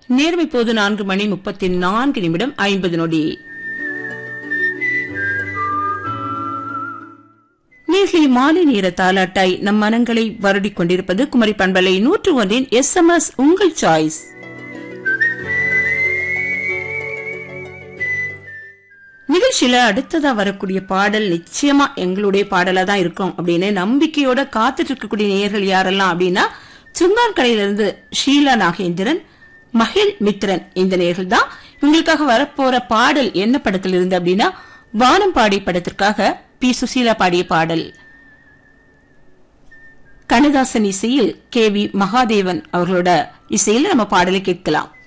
நேரம் இப்போது நான்கு மணி முப்பத்தி நான்கு நிமிடம் ஐம்பது நொடி நீர்லி மாலை நேர தாலாட்டாய் நம் மனங்களை வருடிக் கொண்டிருப்பது குமரி பண்பலை நூற்று ஒன்றின் எஸ் எம் எஸ் உங்கள் சாய்ஸ் நிகழ்ச்சியில அடுத்ததா வரக்கூடிய பாடல் நிச்சயமா எங்களுடைய பாடலா தான் இருக்கும் அப்படின்னு நம்பிக்கையோட காத்துட்டு இருக்கக்கூடிய நேயர்கள் யாரெல்லாம் அப்படின்னா சுங்கான் கடையிலிருந்து ஷீலா நாகேந்திரன் மகிழ் மித்ரன் இந்த நேர்கள் தான் இவங்களுக்காக வரப்போற பாடல் என்ன படத்தில் இருந்து அப்படின்னா வானம் பாடி படத்திற்காக பி சுசீலா பாடிய பாடல் கண்ணதாசன் இசையில் கே வி மகாதேவன் அவர்களோட இசையில் நம்ம பாடலை கேட்கலாம்